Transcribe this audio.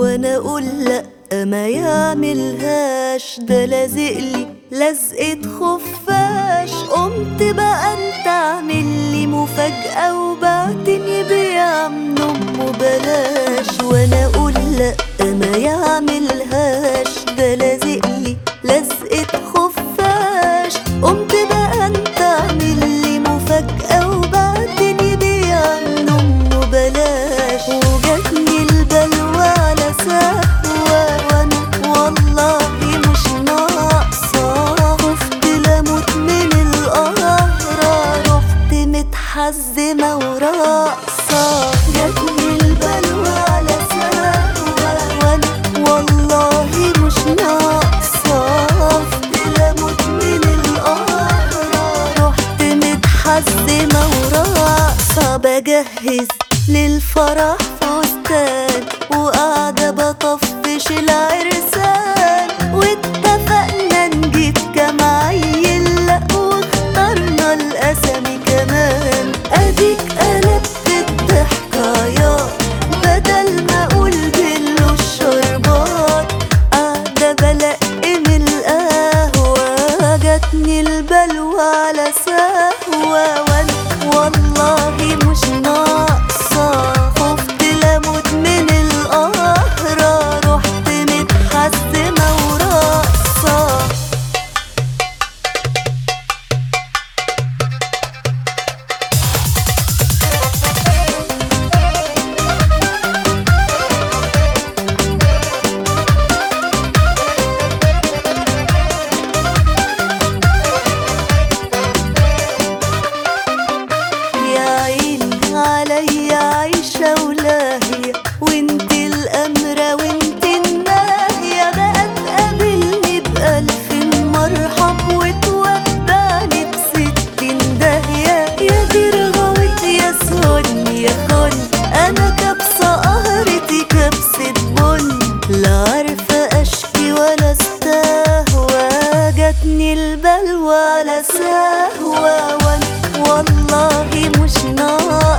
وانا اقول لا ما يعملهاش ده لازقلي لزقة خفاش قمت بقى انت عامل لي مفاجأة وبعتني بيعمل امه بلاش وانا اقول لا ما يعملهاش ده لازقلي لزقة خفاش قمت بقى انت عامل لي مفاجأة وبعتني بيعمل امه بلاش وجاتني البلوى على سهوة وانا والله مش ناقصة خفت لموت من القهرة رحت متحزمة وراقصة جاتني البلوى على سهوة وانا والله مش ناقصة خفت لموت من القهرة رحت متحزمة وراقصة بجهز للفرح فستان وقاعدة بطفش العرسان واتفقنا نجيب كام عيل لأ واخترنا الأسامي كمان أديك قلبت الضحكايات بدل ما أقول بلو الشربات قاعدة بلقم القهوة جاتني البلوى على سهوة وانا والله مش ناقصة خفت لموت من القهرة رحت متحزمة وراقصة يا عيني عليا عايشة ولاهية وانت الأمرة وانت الناهية بقى تقابلني بألف مرحب وتودعني بستين داهية يا دي رغوت يا سن يا خن أنا كبسة قهرتي كبسة بن لا عارفة أشكي ولا استهوى جاتني البلوى على سهوة وانا والله مش ناقصة